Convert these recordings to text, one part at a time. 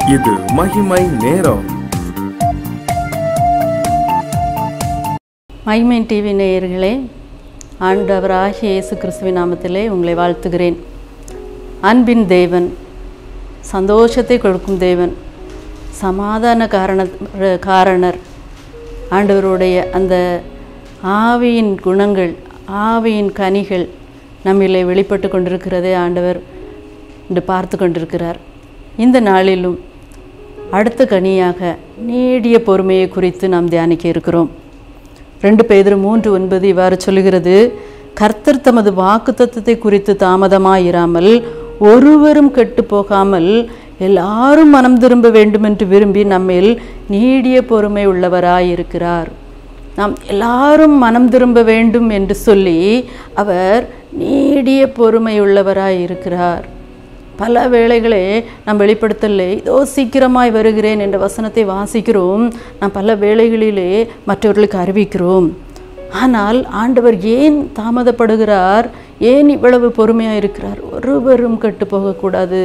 இது மகிமை நேரம் மைமை டிவி நேயர்களே ஆண்டவராகிய இயேசு கிறிஸ்துவின் நாமத்திலே உங்களை வாழ்த்துகிறேன் அன்பின் தேவன் சந்தோஷத்தை கொடுக்கும் தேவன் சமாதான காரண காரணர் ஆண்டவருடைய அந்த ஆவியின் குணங்கள் ஆவியின் கனிகள் நம்மிலே வெளிப்பட்டு கொண்டிருக்கிறதே ஆண்டவர் என்று பார்த்து கொண்டிருக்கிறார் இந்த நாளிலும் அடுத்த கனியாக நீடிய பொறுமையை குறித்து நாம் தியானிக்க இருக்கிறோம் ரெண்டு பேதர் மூன்று ஒன்பது இவ்வாறு சொல்லுகிறது கர்த்தர் தமது வாக்குத்தத்தத்தை குறித்து தாமதமாயிராமல் ஒருவரும் கெட்டு போகாமல் எல்லாரும் மனம் திரும்ப வேண்டும் என்று விரும்பி நம்மில் நீடிய பொறுமை உள்ளவராயிருக்கிறார் நாம் எல்லாரும் மனம் திரும்ப வேண்டும் என்று சொல்லி அவர் நீடிய பொறுமை உள்ளவராயிருக்கிறார் பல வேளைகளே நாம் வெளிப்படுத்தலே இதோ சீக்கிரமாய் வருகிறேன் என்ற வசனத்தை வாசிக்கிறோம் நாம் பல வேளைகளிலே மற்றவர்களுக்கு அறிவிக்கிறோம் ஆனால் ஆண்டவர் ஏன் தாமதப்படுகிறார் ஏன் இவ்வளவு பொறுமையாக இருக்கிறார் ஒருவரும் கெட்டு போகக்கூடாது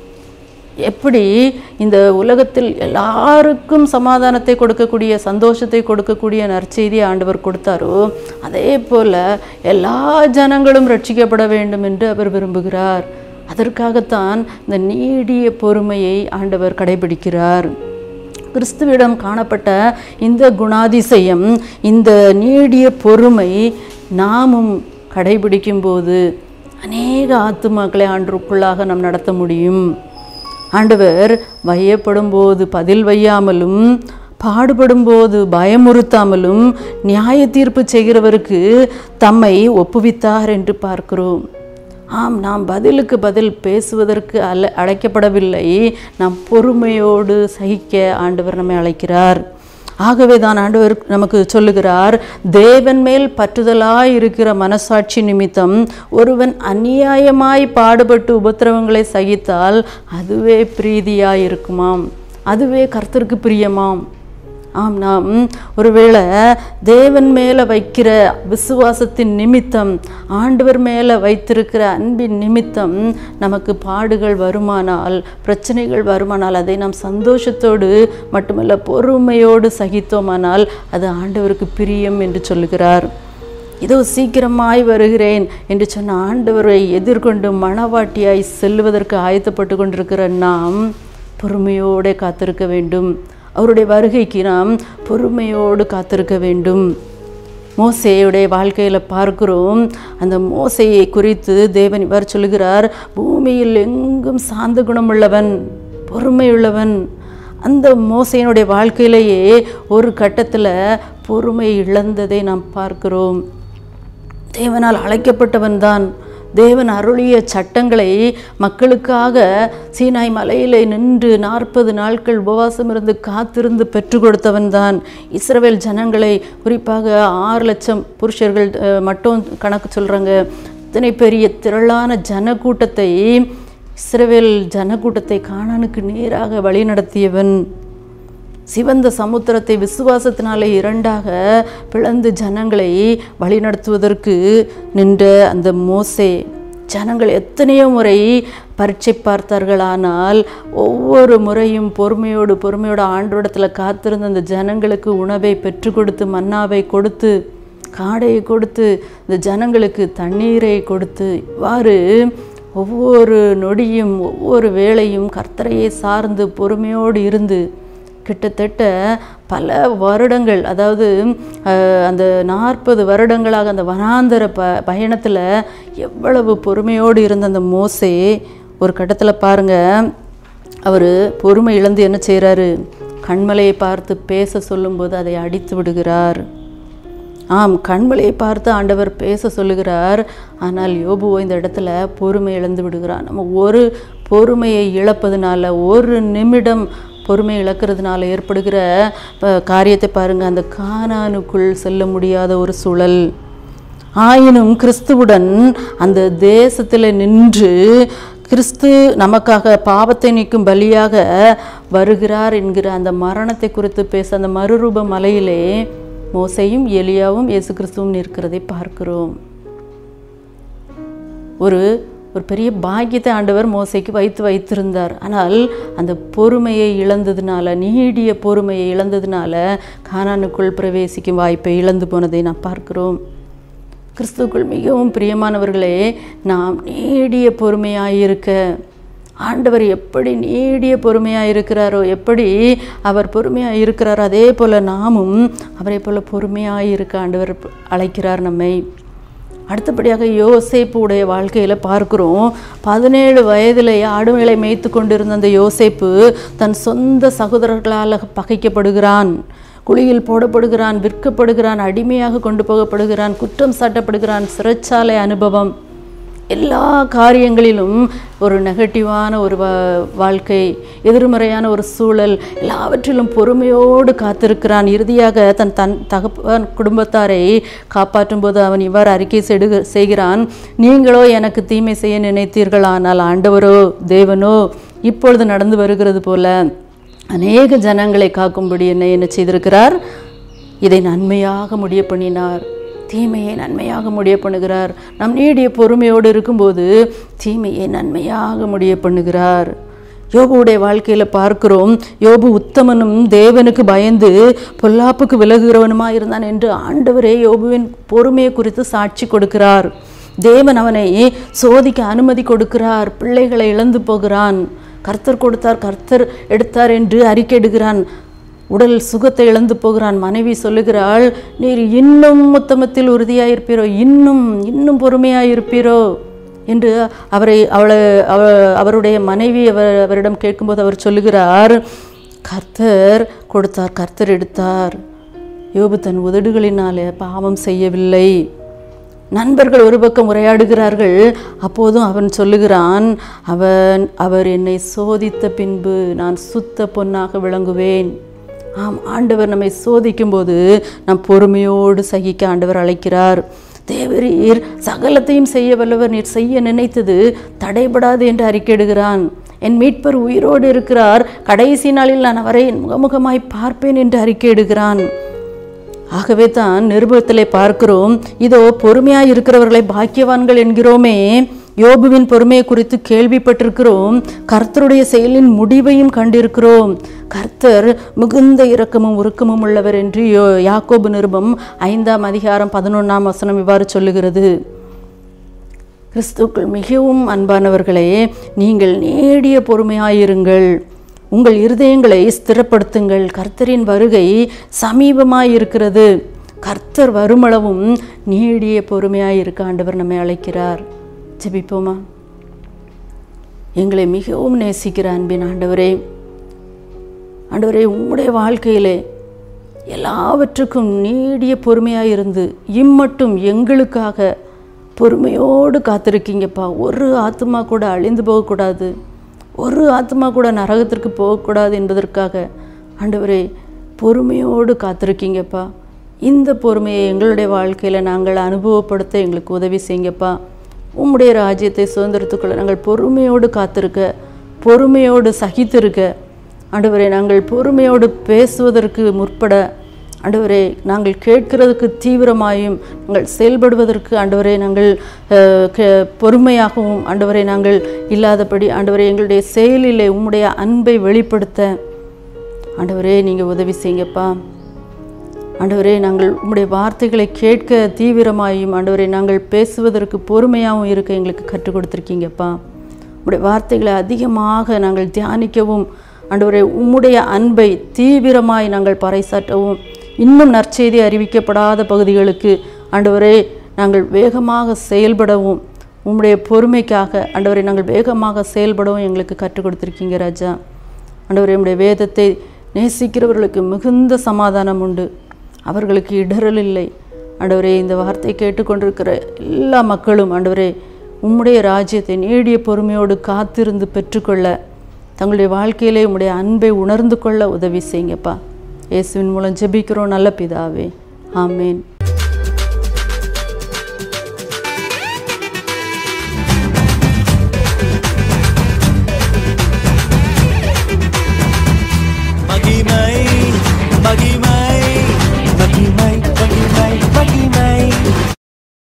எப்படி இந்த உலகத்தில் எல்லாருக்கும் சமாதானத்தை கொடுக்கக்கூடிய சந்தோஷத்தை கொடுக்கக்கூடிய நற்செய்தி ஆண்டவர் கொடுத்தாரோ அதே போல எல்லா ஜனங்களும் ரட்சிக்கப்பட வேண்டும் என்று அவர் விரும்புகிறார் அதற்காகத்தான் இந்த நீடிய பொறுமையை ஆண்டவர் கடைபிடிக்கிறார் கிறிஸ்துவிடம் காணப்பட்ட இந்த குணாதிசயம் இந்த நீடிய பொறுமை நாமும் கடைபிடிக்கும் போது அநேக ஆத்துமாக்களை ஆண்டுக்குள்ளாக நாம் நடத்த முடியும் ஆண்டவர் வையப்படும் போது பதில் வையாமலும் பாடுபடும் போது பயமுறுத்தாமலும் நியாய தீர்ப்பு செய்கிறவருக்கு தம்மை ஒப்புவித்தார் என்று பார்க்கிறோம் ஆம் நாம் பதிலுக்கு பதில் பேசுவதற்கு அல்ல அழைக்கப்படவில்லை நாம் பொறுமையோடு சகிக்க ஆண்டவர் நம்மை அழைக்கிறார் ஆகவே தான் ஆண்டவர் நமக்கு சொல்லுகிறார் தேவன் மேல் பற்றுதலாய் இருக்கிற மனசாட்சி நிமித்தம் ஒருவன் அநியாயமாய் பாடுபட்டு உபத்திரவங்களை சகித்தால் அதுவே பிரீதியாய் இருக்குமாம் அதுவே கர்த்தருக்கு பிரியமாம் ஆம் நாம் ஒருவேளை தேவன் மேலே வைக்கிற விசுவாசத்தின் நிமித்தம் ஆண்டவர் மேலே வைத்திருக்கிற அன்பின் நிமித்தம் நமக்கு பாடுகள் வருமானால் பிரச்சனைகள் வருமானால் அதை நாம் சந்தோஷத்தோடு மட்டுமல்ல பொறுமையோடு சகித்தோமானால் அது ஆண்டவருக்கு பிரியம் என்று சொல்லுகிறார் இதோ சீக்கிரமாய் வருகிறேன் என்று சொன்ன ஆண்டவரை எதிர்கொண்டு மணவாட்டியாய் செல்லுவதற்கு ஆயத்தப்பட்டு கொண்டிருக்கிற நாம் பொறுமையோடு காத்திருக்க வேண்டும் அவருடைய வருகைக்கு நாம் பொறுமையோடு காத்திருக்க வேண்டும் மோசையுடைய வாழ்க்கையில் பார்க்கிறோம் அந்த மோசையை குறித்து தேவன் இவர் சொல்கிறார் பூமியில் எங்கும் சாந்த குணமுள்ளவன் பொறுமையுள்ளவன் அந்த மோசையினுடைய வாழ்க்கையிலேயே ஒரு கட்டத்தில் பொறுமை இழந்ததை நாம் பார்க்கிறோம் தேவனால் அழைக்கப்பட்டவன் தான் தேவன் அருளிய சட்டங்களை மக்களுக்காக சீனாய் மலையிலே நின்று நாற்பது நாட்கள் உபவாசம் இருந்து காத்திருந்து பெற்று கொடுத்தவன் தான் இஸ்ரவேல் ஜனங்களை குறிப்பாக ஆறு லட்சம் புருஷர்கள் மட்டும் கணக்கு சொல்கிறாங்க இத்தனை பெரிய திரளான ஜனக்கூட்டத்தை இஸ்ரவேல் ஜனக்கூட்டத்தை காணானுக்கு நேராக வழி நடத்தியவன் சிவந்த சமுத்திரத்தை விசுவாசத்தினாலே இரண்டாக பிளந்து ஜனங்களை வழிநடத்துவதற்கு நின்ற அந்த மோசே ஜனங்கள் எத்தனையோ முறை பரீட்சை பார்த்தார்கள் ஆனால் ஒவ்வொரு முறையும் பொறுமையோடு பொறுமையோடு ஆண்டோடத்தில் காத்திருந்த அந்த ஜனங்களுக்கு உணவை பெற்று கொடுத்து மன்னாவை கொடுத்து காடையை கொடுத்து இந்த ஜனங்களுக்கு தண்ணீரை கொடுத்து இவ்வாறு ஒவ்வொரு நொடியும் ஒவ்வொரு வேளையும் கர்த்தரையே சார்ந்து பொறுமையோடு இருந்து கிட்டத்தட்ட பல வருடங்கள் அதாவது அந்த நாற்பது வருடங்களாக அந்த வனாந்தர ப பயணத்தில் எவ்வளவு பொறுமையோடு இருந்த அந்த மோசே ஒரு கட்டத்தில் பாருங்கள் அவர் பொறுமை இழந்து என்ன செய்கிறாரு கண்மலையை பார்த்து பேச சொல்லும்போது அதை அடித்து விடுகிறார் ஆம் கண்மலையை பார்த்து ஆண்டவர் பேச சொல்லுகிறார் ஆனால் யோபுவோ இந்த இடத்துல பொறுமை இழந்து விடுகிறார் நம்ம ஒரு பொறுமையை இழப்பதுனால ஒரு நிமிடம் பொறுமை இழக்கிறதுனால ஏற்படுகிற காரியத்தை பாருங்கள் அந்த கானானுக்குள் செல்ல முடியாத ஒரு சூழல் ஆயினும் கிறிஸ்துவுடன் அந்த தேசத்தில் நின்று கிறிஸ்து நமக்காக பாவத்தை நீக்கும் பலியாக வருகிறார் என்கிற அந்த மரணத்தை குறித்து பேச அந்த மறுரூப மலையிலே மோசையும் எலியாவும் இயேசு கிறிஸ்துவும் நிற்கிறதை பார்க்கிறோம் ஒரு ஒரு பெரிய பாக்கியத்தை ஆண்டவர் மோசைக்கு வைத்து வைத்திருந்தார் ஆனால் அந்த பொறுமையை இழந்ததுனால நீடிய பொறுமையை இழந்ததுனால கானானுக்குள் பிரவேசிக்கும் வாய்ப்பை இழந்து போனதை நாம் பார்க்கிறோம் கிறிஸ்துக்குள் மிகவும் பிரியமானவர்களே நாம் நீடிய பொறுமையாக இருக்க ஆண்டவர் எப்படி நீடிய பொறுமையாக இருக்கிறாரோ எப்படி அவர் பொறுமையாக இருக்கிறாரோ அதே போல் நாமும் அவரை போல் பொறுமையாக இருக்க ஆண்டவர் அழைக்கிறார் நம்மை அடுத்தபடியாக யோசேப்பு உடைய வாழ்க்கையில் பார்க்குறோம் பதினேழு வயதில் ஆடுமைகளை மேய்த்து கொண்டிருந்த அந்த யோசேப்பு தன் சொந்த சகோதரர்களால் பகைக்கப்படுகிறான் குழியில் போடப்படுகிறான் விற்கப்படுகிறான் அடிமையாக கொண்டு போகப்படுகிறான் குற்றம் சாட்டப்படுகிறான் சிறைச்சாலை அனுபவம் எல்லா காரியங்களிலும் ஒரு நெகட்டிவான ஒரு வா வாழ்க்கை எதிர்மறையான ஒரு சூழல் எல்லாவற்றிலும் பொறுமையோடு காத்திருக்கிறான் இறுதியாக தன் தன் தகப்பன் குடும்பத்தாரை காப்பாற்றும் போது அவன் இவ்வாறு அறிக்கை செடு செய்கிறான் நீங்களோ எனக்கு தீமை செய்ய நினைத்தீர்கள் ஆனால் ஆண்டவரோ தேவனோ இப்பொழுது நடந்து வருகிறது போல அநேக ஜனங்களை காக்கும்படி என்னை என்ன செய்திருக்கிறார் இதை நன்மையாக முடிய பண்ணினார் தீமையை நன்மையாக முடிய பண்ணுகிறார் நம் நீடிய பொறுமையோடு இருக்கும்போது தீமையை நன்மையாக முடிய பண்ணுகிறார் யோபுடைய வாழ்க்கையில் பார்க்கிறோம் யோபு உத்தமனும் தேவனுக்கு பயந்து பொல்லாப்புக்கு விலகுகிறவனுமா இருந்தான் என்று ஆண்டவரே யோபுவின் பொறுமையை குறித்து சாட்சி கொடுக்கிறார் தேவன் அவனை சோதிக்க அனுமதி கொடுக்கிறார் பிள்ளைகளை இழந்து போகிறான் கர்த்தர் கொடுத்தார் கர்த்தர் எடுத்தார் என்று அறிக்கையிடுகிறான் உடல் சுகத்தை இழந்து போகிறான் மனைவி சொல்லுகிறாள் நீர் இன்னும் உத்தமத்தில் உறுதியாயிருப்பீரோ இன்னும் இன்னும் பொறுமையாயிருப்பீரோ என்று அவரை அவளை அவ அவருடைய மனைவி அவர் அவரிடம் கேட்கும்போது அவர் சொல்லுகிறார் கர்த்தர் கொடுத்தார் கர்த்தர் எடுத்தார் யோபு தன் உதடுகளினாலே பாவம் செய்யவில்லை நண்பர்கள் ஒரு பக்கம் உரையாடுகிறார்கள் அப்போதும் அவன் சொல்லுகிறான் அவன் அவர் என்னை சோதித்த பின்பு நான் சுத்த பொன்னாக விளங்குவேன் ஆம் ஆண்டவர் நம்மை சோதிக்கும்போது நாம் பொறுமையோடு சகிக்க ஆண்டவர் அழைக்கிறார் தேவரீர் சகலத்தையும் செய்ய வல்லவர் நீர் செய்ய நினைத்தது தடைபடாது என்று அறிக்கையிடுகிறான் என் மீட்பர் உயிரோடு இருக்கிறார் கடைசி நாளில் நான் அவரை முகமுகமாய் பார்ப்பேன் என்று அறிக்கையிடுகிறான் ஆகவே தான் நிருபத்திலே பார்க்கிறோம் இதோ பொறுமையாய் இருக்கிறவர்களை பாக்கியவான்கள் என்கிறோமே யோபுவின் பொறுமையை குறித்து கேள்விப்பட்டிருக்கிறோம் கர்த்தருடைய செயலின் முடிவையும் கண்டிருக்கிறோம் கர்த்தர் மிகுந்த இரக்கமும் உருக்கமும் உள்ளவர் என்று யோ யாக்கோபு நிருபம் ஐந்தாம் அதிகாரம் பதினொன்றாம் வசனம் இவ்வாறு சொல்லுகிறது கிறிஸ்துக்கள் மிகவும் அன்பானவர்களே நீங்கள் நேடிய பொறுமையாயிருங்கள் உங்கள் இருதயங்களை ஸ்திரப்படுத்துங்கள் கர்த்தரின் வருகை சமீபமாய் இருக்கிறது கர்த்தர் வருமளவும் நீடிய பொறுமையாய் இருக்க ஆண்டவர் நம்மை அழைக்கிறார் ஜெபிப்போமா எங்களை மிகவும் நேசிக்கிற அன்பின் ஆண்டவரே ஆண்டவரே உம்முடைய வாழ்க்கையிலே எல்லாவற்றுக்கும் நீடிய பொறுமையாக இருந்து இம்மட்டும் எங்களுக்காக பொறுமையோடு காத்திருக்கீங்கப்பா ஒரு ஆத்மா கூட அழிந்து போகக்கூடாது ஒரு ஆத்மா கூட நரகத்திற்கு போகக்கூடாது என்பதற்காக ஆண்டவரே பொறுமையோடு காத்திருக்கீங்கப்பா இந்த பொறுமையை எங்களுடைய வாழ்க்கையில் நாங்கள் அனுபவப்படுத்த எங்களுக்கு உதவி செய்யுங்கப்பா உம்முடைய ராஜ்யத்தை சுதந்திரத்துக்குள்ள நாங்கள் பொறுமையோடு காத்திருக்க பொறுமையோடு சகித்திருக்க ஆண்டவரே நாங்கள் பொறுமையோடு பேசுவதற்கு முற்பட ஆண்டவரே நாங்கள் கேட்கிறதுக்கு தீவிரமாயும் நாங்கள் செயல்படுவதற்கு ஆண்டவரே நாங்கள் அஹ், கே- பொறுமையாகவும் ஆண்டவரை நாங்கள் இல்லாதபடி ஆண்டவரே எங்களுடைய செயலிலே உம்முடைய அன்பை வெளிப்படுத்த ஆண்டவரே நீங்கள் உதவி செய்யுங்கப்பா ஆண்டவரே நாங்கள் உம்முடைய வார்த்தைகளை கேட்க தீவிரமாயும் ஆண்டவரே நாங்கள் பேசுவதற்கு பொறுமையாகவும் இருக்க எங்களுக்கு கற்றுக் கொடுத்துருக்கீங்கப்பா உம்முடைய வார்த்தைகளை அதிகமாக நாங்கள் தியானிக்கவும் ஆண்டவரே உம்முடைய அன்பை தீவிரமாய் நாங்கள் பறைசாற்றவும் இன்னும் நற்செய்தி அறிவிக்கப்படாத பகுதிகளுக்கு ஆண்டவரே நாங்கள் வேகமாக செயல்படவும் உம்முடைய பொறுமைக்காக ஆண்டவரை நாங்கள் வேகமாக செயல்படவும் எங்களுக்கு கற்றுக் கொடுத்துருக்கீங்க ராஜா ஆண்டவரே உம்முடைய வேதத்தை நேசிக்கிறவர்களுக்கு மிகுந்த சமாதானம் உண்டு அவர்களுக்கு இடரல் இல்லை ஆண்டவரே இந்த வார்த்தை கேட்டுக்கொண்டிருக்கிற எல்லா மக்களும் ஆண்டவரே உம்முடைய ராஜ்யத்தை நீடிய பொறுமையோடு காத்திருந்து பெற்றுக்கொள்ள தங்களுடைய வாழ்க்கையிலே உம்முடைய அன்பை உணர்ந்து கொள்ள உதவி செய்யுங்கப்பா இயேசுவின் மூலம் ஜெபிக்கிறோம் நல்ல பிதாவே ஆமேன்